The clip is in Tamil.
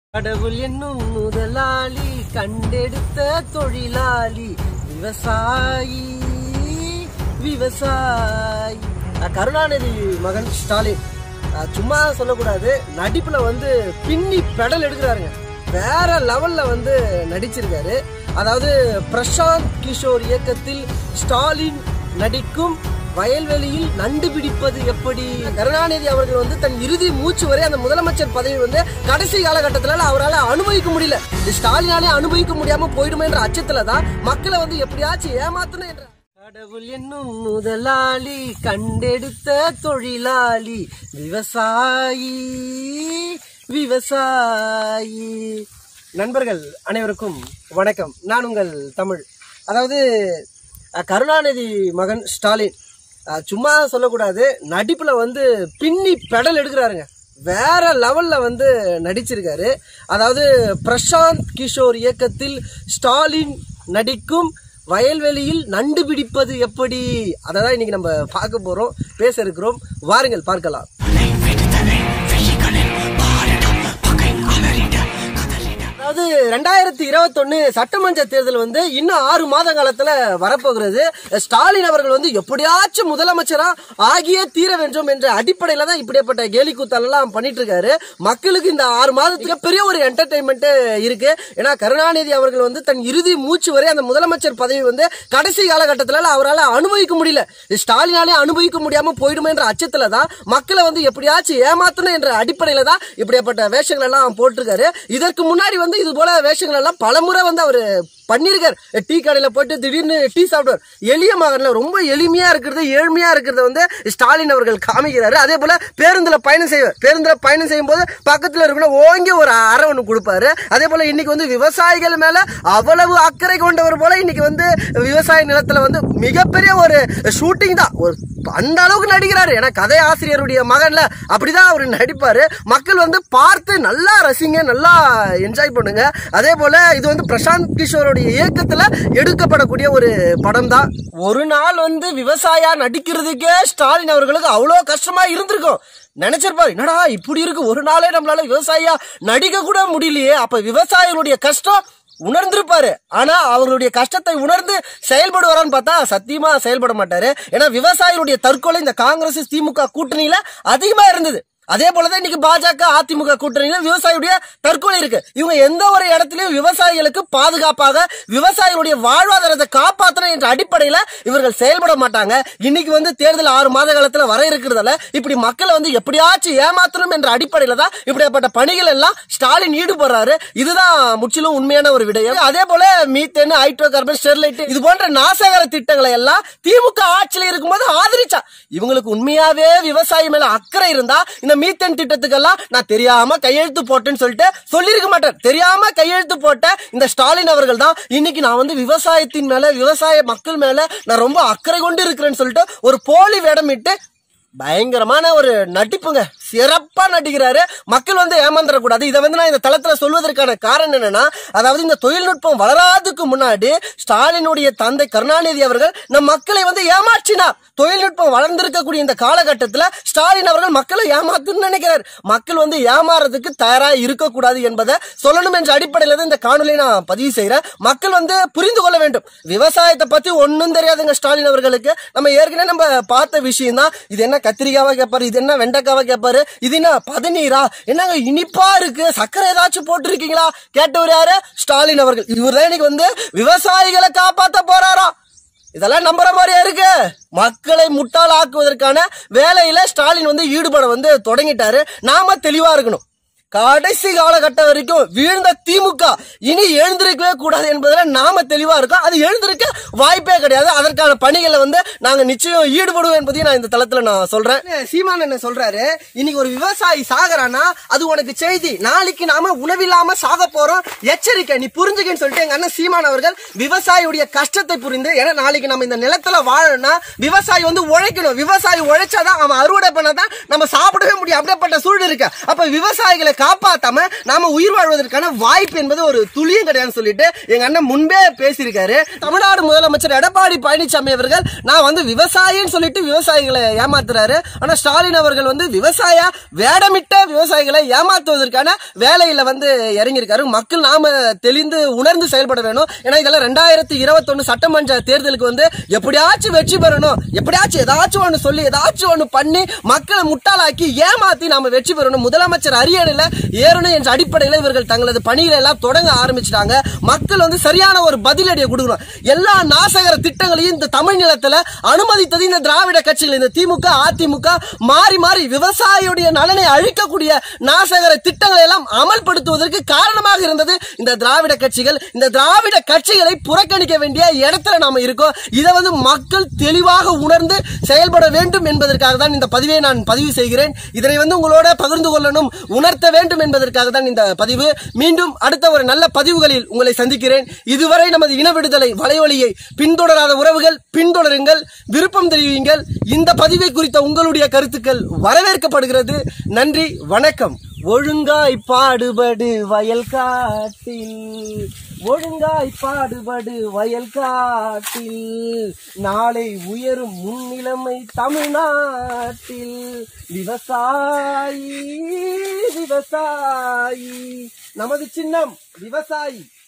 கடவுள் என்னும் முதலாளி கண்டெடுத்த தொழிலாளி விவசாயி விவசாயி அஹ் கருணாநிதி மகன் ஸ்டாலின் அஹ் சும்மா சொல்லக்கூடாது நடிப்புல வந்து பின்னி பெடல் எடுக்கிறாருங்க வேற லெவல்ல வந்து நடிச்சிருக்காரு அதாவது பிரசாந்த் கிஷோர் இயக்கத்தில் ஸ்டாலின் நடிக்கும் வயல்வெளியில் நண்டு பிடிப்பது எப்படி கருணாநிதி அவர்கள் வந்து தன் இறுதி மூச்சு வரை அந்த முதலமைச்சர் பதவி வந்து கடைசி காலகட்டத்துல அவரால் அனுபவிக்க முடியல இது ஸ்டாலினாலே அனுபவிக்க முடியாம போயிடுமே என்ற அச்சத்துல தான் மக்களை வந்து எப்படியாச்சும் ஏமாத்தணும் என்ற கடவுள் என்னும் முதலாளி கண்டெடுத்த தொழிலாளி விவசாயி விவசாயி நண்பர்கள் அனைவருக்கும் வணக்கம் நான் உங்கள் தமிழ் அதாவது அஹ், கருணாநிதி மகன் ஸ்டாலின் அஹ், சும்மா சொல்லக்கூடாது நடிப்புல வந்து பின்னி பெடல் எடுக்கிறாருங்க வேற லெவல்ல வந்து நடிச்சிருக்காரு அதாவது பிரசாந்த் கிஷோர் இயக்கத்தில் ஸ்டாலின் நடிக்கும் வயல்வெளியில் நண்டு பிடிப்பது எப்படி அதை தான் இன்னைக்கு நம்ம பார்க்க போறோம் பேச இருக்கிறோம் வாருங்கள் பார்க்கலாம் அதாவது ரெண்டாயிரத்தி இருபத்தொன்னு சட்டமன்ற தேர்தல் வந்து இன்னும் ஆறு மாத காலத்துல வரப்போகிறது ஸ்டாலின் அவர்கள் வந்து எப்படியாச்சும் முதலமைச்சரா ஆகியே தீர வேண்டும் என்ற அடிப்படையில தான் இப்படிப்பட்ட கேலி கூத்தாலெல்லாம் பண்ணிட்டு இருக்காரு மக்களுக்கு இந்த ஆறு மாதத்துக்கு பெரிய ஒரு என்டர்டைன்மெண்ட் இருக்கு ஏன்னா கருணாநிதி அவர்கள் வந்து தன் இறுதி மூச்சு வரை அந்த முதலமைச்சர் பதவி வந்து கடைசி காலகட்டத்துல அவரால் அனுபவிக்க முடியல ஸ்டாலினாலே அனுபவிக்க முடியாம போயிடுமே என்ற அச்சத்துல தான் மக்களை வந்து எப்படியாச்சும் ஏமாத்தணும் என்ற அடிப்படையில தான் இப்படிப்பட்ட வேஷங்கள் எல்லாம் போட்டிருக்காரு இதற்கு முன்னாடி வந்து இது போல வேஷங்கள் எல்லாம் பலமுறை வந்து அவரு பண்ணிருக்காரு டீ கடையில போயிட்டு திடீர்னு டீ சாப்பிடுவார் எளிய மகன்ல ரொம்ப எளிமையா இருக்கிறது ஏழ்மையா இருக்கிறத வந்து ஸ்டாலின் அவர்கள் காமிக்கிறாரு அதே போல பேருந்துல பயணம் செய்வார் பேருந்துல பயணம் செய்யும் போது பக்கத்துல இருக்கணும் ஓங்கி ஒரு அறை ஒன்று கொடுப்பாரு அதே போல இன்னைக்கு வந்து விவசாயிகள் மேல அவ்வளவு அக்கறை கொண்டவர் போல இன்னைக்கு வந்து விவசாய நிலத்துல வந்து மிகப்பெரிய ஒரு ஷூட்டிங் தான் ஒரு அந்த அளவுக்கு நடிக்கிறாரு ஏன்னா கதை ஆசிரியருடைய மகன்ல அப்படிதான் அவர் நடிப்பாரு மக்கள் வந்து பார்த்து நல்லா ரசிங்க நல்லா என்ஜாய் பண்ணுங்க அதே போல இது வந்து பிரசாந்த் கிஷோருடைய இயக்கத்துல எடுக்கப்படக்கூடிய ஒரு படம் தான் ஒரு நாள் வந்து விவசாயா நடிக்கிறதுக்கே ஸ்டாலின் அவர்களுக்கு அவ்வளோ கஷ்டமா இருந்திருக்கும் நினைச்சிருப்பாரு என்னடா இப்படி இருக்கு ஒரு நாளே நம்மளால விவசாயியா நடிக்க கூட முடியலையே அப்ப விவசாயிகளுடைய கஷ்டம் உணர்ந்திருப்பாரு ஆனா அவர்களுடைய கஷ்டத்தை உணர்ந்து செயல்படுவாரான்னு பார்த்தா சத்தியமா செயல்பட மாட்டாரு ஏன்னா விவசாயிகளுடைய தற்கொலை இந்த காங்கிரஸ் திமுக கூட்டணியில அதிகமா இருந்தது அதே போலதான் இன்னைக்கு பாஜக அதிமுக கூட்டணியில விவசாயியுடைய தற்கொலை இருக்கு இவங்க எந்த ஒரு இடத்துலயும் விவசாயிகளுக்கு பாதுகாப்பாக விவசாயிகளுடைய வாழ்வாதாரத்தை காப்பாற்றணும் என்ற அடிப்படையில இவர்கள் செயல்பட மாட்டாங்க இன்னைக்கு வந்து தேர்தல் ஆறு மாத காலத்துல வர இருக்கிறதால இப்படி மக்களை வந்து எப்படியாச்சும் ஏமாத்தணும் என்ற அடிப்படையில தான் இப்படிப்பட்ட பணிகள் எல்லாம் ஸ்டாலின் ஈடுபடுறாரு இதுதான் முற்றிலும் உண்மையான ஒரு விடயம் அதே போல மீத்தேன் ஹைட்ரோ கார்பன் ஸ்டெர்லைட் இது போன்ற நாசகர திட்டங்களை எல்லாம் திமுக ஆட்சியில் இருக்கும்போது ஆதரிச்சா இவங்களுக்கு உண்மையாவே விவசாயி மேல அக்கறை இருந்தா இந்த மீத்தேன் திட்டத்துக்கெல்லாம் நான் தெரியாம கையெழுத்து போட்டேன்னு சொல்லிட்டு சொல்லியிருக்க மாட்டேன் தெரியாம கையெழுத்து போட்ட இந்த ஸ்டாலின் அவர்கள் தான் இன்னைக்கு நான் வந்து விவசாயத்தின் மேல விவசாய மக்கள் மேல நான் ரொம்ப அக்கறை கொண்டு இருக்கிறேன்னு சொல்லிட்டு ஒரு போலி வேடமிட்டு பயங்கரமான ஒரு நடிப்புங்க சிறப்பா நடிக்கிறாரு மக்கள் வந்து ஏமாந்துடக்கூடாது இதை வந்து நான் இந்த தளத்துல சொல்வதற்கான காரணம் என்னன்னா அதாவது இந்த தொழில்நுட்பம் வளராதுக்கு முன்னாடி ஸ்டாலினுடைய தந்தை கருணாநிதி அவர்கள் நம் மக்களை வந்து ஏமாற்றினார் தொழில்நுட்பம் வளர்ந்திருக்கக்கூடிய இந்த காலகட்டத்துல ஸ்டாலின் அவர்கள் மக்களை ஏமாத்துன்னு நினைக்கிறார் மக்கள் வந்து ஏமாறதுக்கு தயாரா இருக்கக்கூடாது என்பதை சொல்லணும் என்ற அடிப்படையில தான் இந்த காணொலியை நான் பதிவு செய்யறேன் மக்கள் வந்து புரிந்து கொள்ள வேண்டும் விவசாயத்தை பத்தி ஒன்னும் தெரியாதுங்க ஸ்டாலின் அவர்களுக்கு நம்ம ஏற்கனவே நம்ம பார்த்த விஷயம் தான் இது என்ன கத்திரிக்காவா கேட்பாரு இது என்ன வெண்டைக்காவா கேட்பாரு இது என்ன பதநீரா என்னங்க இனிப்பா இருக்கு சர்க்கரை ஏதாச்சும் போட்டிருக்கீங்களா கேட்டவர் யாரு ஸ்டாலின் அவர்கள் இவர் தான் இன்னைக்கு வந்து விவசாயிகளை காப்பாத்த போறாரா இதெல்லாம் நம்புற மாதிரியா இருக்கு மக்களை முட்டாள் ஆக்குவதற்கான வேலையில ஸ்டாலின் வந்து ஈடுபட வந்து தொடங்கிட்டாரு நாம தெளிவா இருக்கணும் கடைசி காலகட்டம் வரைக்கும் வீழ்ந்த திமுக இனி எழுந்திருக்கவே கூடாது என்பதுல நாம தெளிவா இருக்கோம் அது எழுந்திருக்க வாய்ப்பே கிடையாது அதற்கான பணிகளை வந்து நாங்க நிச்சயம் ஈடுபடுவோம் என்பதையும் நான் இந்த தளத்துல நான் சொல்றேன் சீமான் என்ன சொல்றாரு இன்னைக்கு ஒரு விவசாயி சாகரானா அது உனக்கு செய்தி நாளைக்கு நாம உணவில்லாம சாக போறோம் எச்சரிக்கை நீ புரிஞ்சுக்கன்னு சொல்லிட்டு எங்க அண்ணன் சீமான் அவர்கள் விவசாயியுடைய கஷ்டத்தை புரிந்து ஏன்னா நாளைக்கு நம்ம இந்த நிலத்துல வாழணும்னா விவசாயி வந்து உழைக்கணும் விவசாயி உழைச்சாதான் அவன் அறுவடை பண்ணாதான் நம்ம சாப்பிடவே முடியும் அப்படிப்பட்ட சூழல் இருக்கு அப்ப விவசாயிகளை காப்பாத்தாம நாம உயிர் வாழ்வதற்கான வாய்ப்பு என்பது ஒரு துளியும் கிடையாதுன்னு சொல்லிட்டு எங்க அண்ணன் முன்பே பேசியிருக்காரு தமிழ்நாடு முதலமைச்சர் எடப்பாடி பழனிசாமி அவர்கள் நான் வந்து விவசாயின்னு சொல்லிட்டு விவசாயிகளை ஏமாத்துறாரு ஆனா ஸ்டாலின் அவர்கள் வந்து விவசாய வேடமிட்ட விவசாயிகளை ஏமாத்துவதற்கான வேலையில வந்து இறங்கியிருக்காரு மக்கள் நாம தெளிந்து உணர்ந்து செயல்பட வேணும் ஏன்னா இதெல்லாம் ரெண்டாயிரத்தி இருபத்தொன்னு சட்டமன்ற தேர்தலுக்கு வந்து எப்படியாச்சும் வெற்றி பெறணும் எப்படியாச்சும் ஏதாச்சும் ஒண்ணு சொல்லி ஏதாச்சும் ஒண்ணு பண்ணி மக்களை முட்டாளாக்கி ஏமாத்தி நாம வெற்றி பெறணும் முதலமைச்சர் அரியணையில ஏறணும் என்ற அடிப்படையில் இவர்கள் தங்களது பணிகளை எல்லாம் தொடங்க ஆரம்பிச்சிட்டாங்க மக்கள் வந்து சரியான ஒரு பதிலடியை கொடுக்கணும் எல்லா நாசகர திட்டங்களையும் இந்த தமிழ் நிலத்துல அனுமதித்தது இந்த திராவிட கட்சிகள் இந்த திமுக அதிமுக மாறி மாறி விவசாயியுடைய நலனை அழிக்கக்கூடிய நாசகர திட்டங்களை எல்லாம் அமல்படுத்துவதற்கு காரணமாக இருந்தது இந்த திராவிட கட்சிகள் இந்த திராவிட கட்சிகளை புறக்கணிக்க வேண்டிய இடத்துல நாம இருக்கோம் இதை வந்து மக்கள் தெளிவாக உணர்ந்து செயல்பட வேண்டும் என்பதற்காக தான் இந்த பதிவை நான் பதிவு செய்கிறேன் இதனை வந்து உங்களோட பகிர்ந்து கொள்ளணும் உணர்த்த வேண்டும் என்பதற்காக தான் இந்த பதிவு மீண்டும் அடுத்த ஒரு நல்ல பதிவுகளில் உங்களை சந்திக்கிறேன் இதுவரை நமது இன விடுதலை வலைவலியை பின்தொடராத உறவுகள் பின்தொடருங்கள் விருப்பம் தெரிவியுங்கள் இந்த பதிவை குறித்த உங்களுடைய கருத்துக்கள் வரவேற்கப்படுகிறது நன்றி வணக்கம் ஒழுங்காய் பாடுபடு வயல் காட்டில் ஒழுங்காய் பாடுபடு வயல் காட்டில் நாளை உயரும் முன்னிலைமை தமிழ்நாட்டில் விவசாயி விவசாயி நமது சின்னம் விவசாயி